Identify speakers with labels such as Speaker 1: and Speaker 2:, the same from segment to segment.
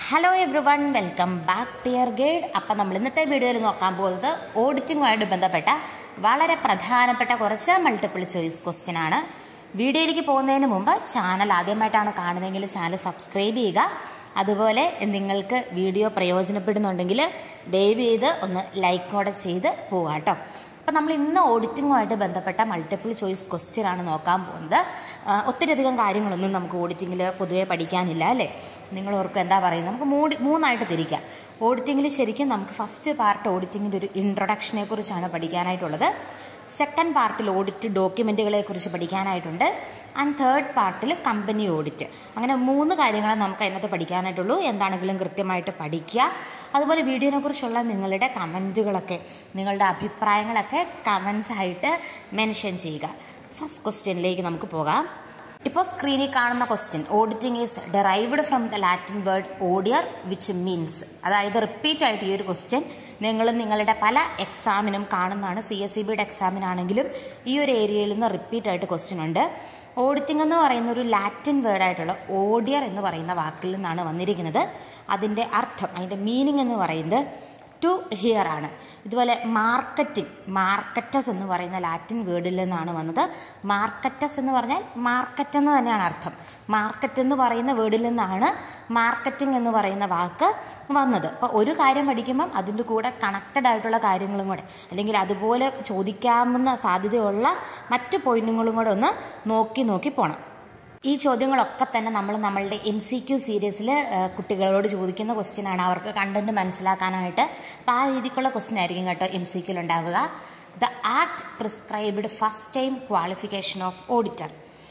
Speaker 1: hello every one welcome back to your guide അപ്പം നമ്മൾ ഇന്നത്തെ വീഡിയോയിൽ നോക്കാൻ പോകുന്നത് ഓഡിറ്റിങ്ങുമായിട്ട് ബന്ധപ്പെട്ട വളരെ പ്രധാനപ്പെട്ട കുറച്ച് മൾട്ടിപ്പിൾ ചോയ്സ് ക്വസ്റ്റ്യൻ ആണ് വീഡിയോയിലേക്ക് പോകുന്നതിന് മുമ്പ് ചാനൽ ആദ്യമായിട്ടാണ് കാണുന്നതെങ്കിൽ ചാനൽ സബ്സ്ക്രൈബ് ചെയ്യുക അതുപോലെ നിങ്ങൾക്ക് വീഡിയോ പ്രയോജനപ്പെടുന്നുണ്ടെങ്കിൽ ദയവ് ചെയ്ത് ഒന്ന് ലൈക്കോടെ ചെയ്ത് പോവുക കേട്ടോ അപ്പം നമ്മൾ ഇന്ന് ഓഡിറ്റിങ്ങുമായിട്ട് ബന്ധപ്പെട്ട മൾട്ടിപ്പിൾ ചോയ്സ് ക്വസ്റ്റ്യൻ ആണ് നോക്കാൻ പോകുന്നത് ആ, ഒത്തിരിയധികം കാര്യങ്ങളൊന്നും നമുക്ക് ഓഡിറ്റിങ്ങിൽ പൊതുവേ പഠിക്കാനില്ല അല്ലേ നിങ്ങൾ ഓർക്കും എന്താ പറയുന്നത് നമുക്ക് മൂടി മൂന്നായിട്ട് തിരിക്കാം ഓഡിറ്റിങ്ങിൽ ശരിക്കും നമുക്ക് ഫസ്റ്റ് പാർട്ട് ഓഡിറ്റിങ്ങിൻ്റെ ഒരു ഇൻട്രൊഡക്ഷനെ കുറിച്ചാണ് പഠിക്കാനായിട്ടുള്ളത് സെക്കൻഡ് പാർട്ടിൽ ഓഡിറ്റ് ഡോക്യുമെൻറ്റുകളെ കുറിച്ച് പഠിക്കാനായിട്ടുണ്ട് ആൻഡ് തേർഡ് പാർട്ടിൽ കമ്പനി ഓഡിറ്റ് അങ്ങനെ മൂന്ന് കാര്യങ്ങളെ നമുക്ക് അതിനകത്ത് പഠിക്കാനായിട്ടുള്ളൂ എന്താണെങ്കിലും കൃത്യമായിട്ട് പഠിക്കുക അതുപോലെ വീഡിയോനെ കുറിച്ചുള്ള നിങ്ങളുടെ കമൻറ്റുകളൊക്കെ നിങ്ങളുടെ അഭിപ്രായങ്ങളൊക്കെ കമൻസ് ആയിട്ട് മെൻഷൻ ചെയ്യുക ഫസ്റ്റ് ക്വസ്റ്റ്യനിലേക്ക് നമുക്ക് പോകാം ഇപ്പോൾ സ്ക്രീനിൽ കാണുന്ന question auditing is derived from the Latin word audire which means അതായത് റിപ്പീറ്റ് ആയിട്ട് ഈ ഒരു ക്വസ്റ്റ്യൻ നിങ്ങൾ നിങ്ങളുടെ പല എക്സാമിനും കാണുന്നതാണ് സി എസ് സി ബിയുടെ എക്സാമിനാണെങ്കിലും ഈ ഒരു ഏരിയയിൽ നിന്ന് റിപ്പീറ്റ് ആയിട്ട് ക്വസ്റ്റ്യൻ ഉണ്ട് ഓഡിറ്റിംഗ് എന്ന് പറയുന്ന ഒരു ലാറ്റിൻ വേർഡായിട്ടുള്ള ഓഡിയർ എന്ന് പറയുന്ന വാക്കിൽ നിന്നാണ് വന്നിരിക്കുന്നത് അതിൻ്റെ അർത്ഥം അതിൻ്റെ മീനിങ് എന്ന് പറയുന്നത് ടു ഹിയർ ആണ് ഇതുപോലെ മാർക്കറ്റിംഗ് മാർക്കറ്റസ് എന്ന് പറയുന്ന ലാറ്റിൻ വേർഡിൽ നിന്നാണ് വന്നത് മാർക്കറ്റസ് എന്ന് പറഞ്ഞാൽ മാർക്കറ്റ് എന്ന് തന്നെയാണ് അർത്ഥം മാർക്കറ്റ് എന്ന് പറയുന്ന വേർഡിൽ നിന്നാണ് മാർക്കറ്റിംഗ് എന്ന് പറയുന്ന വാക്ക് വന്നത് അപ്പോൾ ഒരു കാര്യം പഠിക്കുമ്പം അതിൻ്റെ കൂടെ കണക്റ്റഡ് ആയിട്ടുള്ള കാര്യങ്ങളും കൂടെ അല്ലെങ്കിൽ അതുപോലെ ചോദിക്കാവുന്ന സാധ്യതയുള്ള മറ്റു പോയിന്റുകളും കൂടെ ഒന്ന് നോക്കി നോക്കി പോകണം ഈ ചോദ്യങ്ങളൊക്കെ തന്നെ നമ്മൾ നമ്മളുടെ എം സി ക്യു സീരീസിൽ കുട്ടികളോട് ചോദിക്കുന്ന ക്വസ്റ്റ്യൻ ആണ് അവർക്ക് കണ്ടന്റ് മനസ്സിലാക്കാനായിട്ട് അപ്പോൾ ആ രീതിക്കുള്ള ക്വസ്റ്റ്യൻ ആയിരിക്കും കേട്ടോ എം സി ക്യൂൽ ഉണ്ടാവുക the act prescribed first time qualification of auditor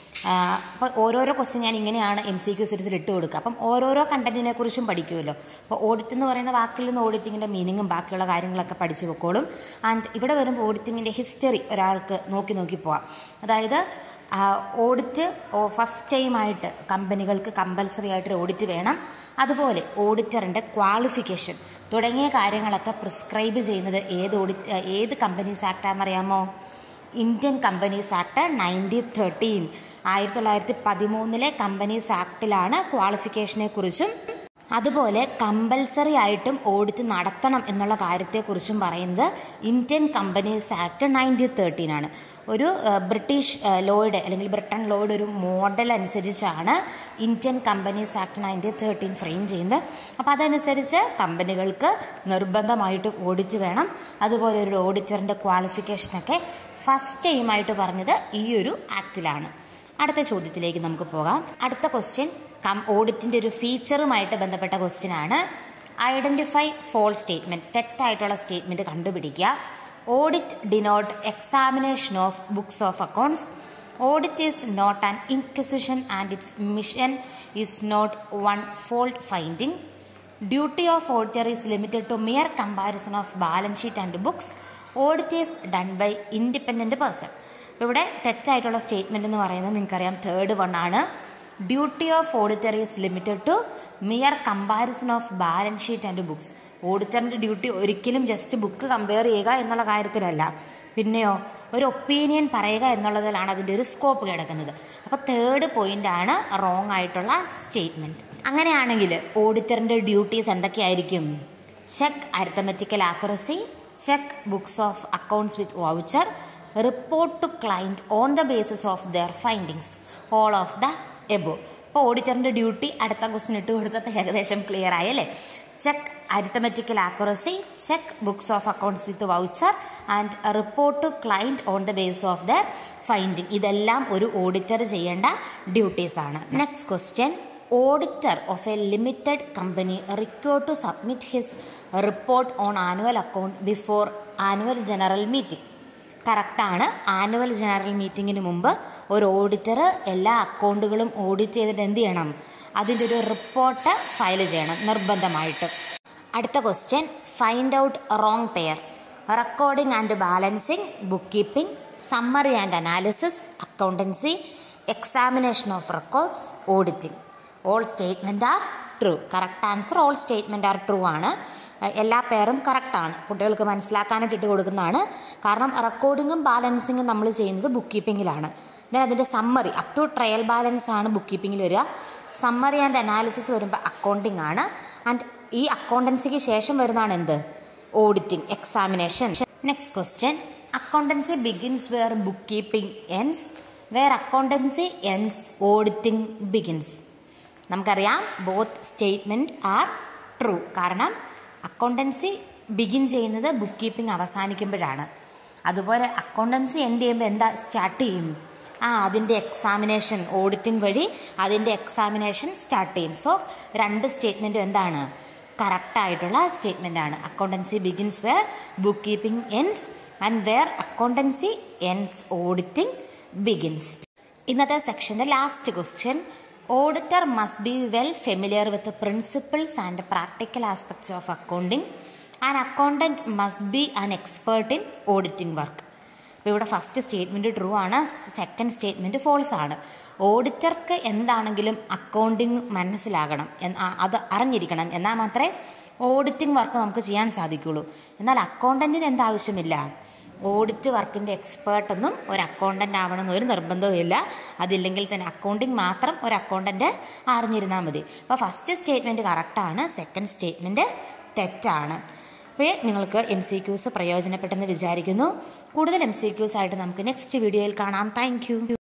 Speaker 1: അപ്പോൾ ഓരോരോ ക്വസ്റ്റ്യൻ ഞാൻ ഇങ്ങനെയാണ് എം സി ക്യു സീരീസിൽ ഇട്ട് കൊടുക്കുക അപ്പം ഓരോരോ കണ്ടന്റിനെ കുറിച്ചും പഠിക്കുമല്ലോ അപ്പോൾ ഓഡിറ്റ് എന്ന് പറയുന്ന വാക്കിൽ നിന്ന് ഓഡിറ്റിങ്ങിൻ്റെ മീനിങ്ങും ബാക്കിയുള്ള കാര്യങ്ങളൊക്കെ പഠിച്ചു പൊക്കോളും ആൻഡ് ഇവിടെ വരുമ്പോൾ ഓഡിറ്റിങ്ങിൻ്റെ ഹിസ്റ്ററി ഒരാൾക്ക് നോക്കി നോക്കി പോവാം അതായത് ഓഡിറ്റ് ഫസ്റ്റ് ടൈമായിട്ട് കമ്പനികൾക്ക് കമ്പൽസറി ആയിട്ടൊരു ഓഡിറ്റ് വേണം അതുപോലെ ഓഡിറ്ററിൻ്റെ ക്വാളിഫിക്കേഷൻ തുടങ്ങിയ കാര്യങ്ങളൊക്കെ പ്രിസ്ക്രൈബ് ചെയ്യുന്നത് ഏത് ഓഡിറ്റ് ഏത് കമ്പനീസ് ആക്ടാണെന്നറിയാമോ Indian companies act nineteen thirteen ആയിരത്തി തൊള്ളായിരത്തി പതിമൂന്നിലെ കമ്പനീസ് ആക്ടിലാണ് ക്വാളിഫിക്കേഷനെ കുറിച്ചും അതുപോലെ കമ്പൽസറി ആയിട്ടും ഓഡിറ്റ് നടത്തണം എന്നുള്ള കാര്യത്തെക്കുറിച്ചും പറയുന്നത് Indian companies act nineteen thirteen ആണ് ഒരു ഏഹ്, ബ്രിട്ടീഷ് ഏഹ്, ലോയുടെ അല്ലെങ്കിൽ ബ്രിട്ടൻ ലോയുടെ ഒരു മോഡൽ അനുസരിച്ചാണ് Indian companies act nineteen thirteen frame ചെയ്യുന്നത് അപ്പോൾ അതനുസരിച്ച് കമ്പനികൾക്ക് നിർബന്ധമായിട്ട് ഓഡിറ്റ് വേണം അതുപോലെ ഒരു ഓഡിറ്ററിൻ്റെ ക്വാളിഫിക്കേഷനൊക്കെ ഫസ്റ്റ് ടൈമായിട്ട് പറഞ്ഞത് ഈ ഒരു ആക്റ്റിലാണ് അടുത്ത ചോദ്യത്തിലേക്ക് നമുക്ക് പോകാം അടുത്ത ക്വസ്റ്റ്യൻ കം ഓഡിറ്റിൻ്റെ ഒരു ഫീച്ചറുമായിട്ട് ബന്ധപ്പെട്ട ക്വസ്റ്റ്യൻ ആണ് ഐഡൻറ്റിഫൈ ഫോൾ സ്റ്റേറ്റ്മെൻറ്റ് തെറ്റായിട്ടുള്ള സ്റ്റേറ്റ്മെൻറ്റ് കണ്ടുപിടിക്കുക audit denote examination of books of accounts audit is not an inquisition and its mission is not one fault finding duty of auditor is limited to mere comparison of balance sheet and books audit is done by independent person അപ്പോൾ ഇവിടെ തെറ്റായിട്ടുള്ള statement എന്ന് പറയുന്നത് നിങ്ങൾക്കറിയാം third one ആണ് duty of auditor is limited to mere comparison of balance sheet and books ഓഡിറ്ററിൻ്റെ duty ഒരിക്കലും just book compare ചെയ്യുക എന്നുള്ള കാര്യത്തിലല്ല പിന്നെയോ ഒരു ഒപ്പീനിയൻ പറയുക എന്നുള്ളതിലാണ് അതിൻ്റെ ഒരു സ്കോപ്പ് കിടക്കുന്നത് അപ്പോൾ തേർഡ് പോയിന്റ് ആണ് റോങ് ആയിട്ടുള്ള സ്റ്റേറ്റ്മെൻറ്റ് അങ്ങനെയാണെങ്കിൽ ഓഡിറ്ററിൻ്റെ ഡ്യൂട്ടീസ് എന്തൊക്കെയായിരിക്കും check arithmetical accuracy check books of accounts with voucher report to client on the basis of their findings all of the above ഇപ്പോൾ ഓഡിറ്ററിൻ്റെ ഡ്യൂട്ടി അടുത്ത ക്വസ്റ്റ്യൻ ഇട്ട് കൊടുത്തപ്പോൾ ഏകദേശം ക്ലിയർ ആയല്ലേ check arithmetical accuracy check books of accounts with voucher and report to client on the base of the finding ഇതെല്ലാം ഒരു auditor ചെയ്യേണ്ട ഡ്യൂട്ടീസ് ആണ് next question auditor of a limited company require to submit his report on annual account before annual general meeting കറക്റ്റാണ് annual general മീറ്റിങ്ങിന് മുമ്പ് ഒരു auditor എല്ലാ അക്കൗണ്ടുകളും audit ചെയ്തിട്ട് എന്ത് ചെയ്യണം അതിൻ്റെ ഒരു റിപ്പോർട്ട് ഫയൽ ചെയ്യണം നിർബന്ധമായിട്ട് അടുത്ത question find out wrong pair recording and balancing book keeping summary and analysis accountancy examination of records auditing all statement are true correct answer all statement are true ആണ് എഹ് എല്ലാ പേരും കറക്റ്റാണ് കുട്ടികൾക്ക് മനസ്സിലാക്കാനായിട്ട് ഇട്ട് കൊടുക്കുന്നതാണ് കാരണം റെക്കോർഡിങ്ങും ബാലൻസിങ്ങും നമ്മൾ ചെയ്യുന്നത് ബുക്ക് കീപ്പിങ്ങിലാണ് ദെൻ അതിൻ്റെ summary up to trial balance ആണ് ബുക്ക് കീപ്പിങ്ങിൽ വരിക സമ്മറി ആൻഡ് അനാലിസിസ് വരുമ്പോൾ അക്കൗണ്ടിങ് ആണ് ആൻഡ് ഈ അക്കൗണ്ടൻസിക്ക് ശേഷം വരുന്നതാണ് എന്ത് auditing examination next question accountancy begins where book keeping ends where accountancy ends auditing begins നമുക്കറിയാം ബോത്ത് സ്റ്റേറ്റ്മെൻറ്റ് ആർ ട്രൂ കാരണം അക്കൗണ്ടൻസി ബിഗിൻ ചെയ്യുന്നത് ബുക്ക് കീപ്പിംഗ് അവസാനിക്കുമ്പോഴാണ് അതുപോലെ അക്കൗണ്ടൻസി എൻഡ് ചെയ്യുമ്പോൾ എന്താ സ്റ്റാർട്ട് ചെയ്യും ആ അതിൻ്റെ എക്സാമിനേഷൻ ഓഡിറ്റിംഗ് വഴി അതിൻ്റെ എക്സാമിനേഷൻ സ്റ്റാർട്ട് ചെയ്യും സോ രണ്ട് സ്റ്റേറ്റ്മെൻറ്റും എന്താണ് കറക്റ്റായിട്ടുള്ള സ്റ്റേറ്റ്മെൻ്റ് ആണ് accountancy begins where book keeping ends and where accountancy ends auditing begins ഇന്നത്തെ സെക്ഷൻ്റെ last question auditor must be well familiar with principles and practical aspects of accounting and accountant must be an expert in auditing work അപ്പോൾ ഇവിടെ first statement true ആണ് second statement false ആണ് ഓഡിറ്റർക്ക് എന്താണെങ്കിലും accounting മനസ്സിലാകണം അത് അറിഞ്ഞിരിക്കണം എന്നാൽ മാത്രമേ ഓഡിറ്റിംഗ് വർക്ക് നമുക്ക് ചെയ്യാൻ സാധിക്കുള്ളൂ എന്നാൽ അക്കൗണ്ടൻറ്റിന് എന്താവശ്യമില്ല ഓഡിറ്റ് വർക്കിൻ്റെ എക്സ്പേർട്ടൊന്നും ഒരു അക്കൗണ്ടൻ്റ് ആവണമെന്ന് ഒരു നിർബന്ധവും ഇല്ല അതില്ലെങ്കിൽ തന്നെ അക്കൗണ്ടിങ് മാത്രം ഒരു അക്കൗണ്ടൻ്റ് അറിഞ്ഞിരുന്നാൽ മതി അപ്പോൾ ഫസ്റ്റ് സ്റ്റേറ്റ്മെൻറ്റ് കറക്റ്റാണ് സെക്കൻഡ് സ്റ്റേറ്റ്മെൻറ്റ് തെറ്റാണ് അപ്പോൾ നിങ്ങൾക്ക് എം സി ക്യൂസ് പ്രയോജനപ്പെട്ടെന്ന് വിചാരിക്കുന്നു കൂടുതൽ എം സി ക്യൂസ് ആയിട്ട് നമുക്ക് നെക്സ്റ്റ് വീഡിയോയിൽ കാണാം താങ്ക്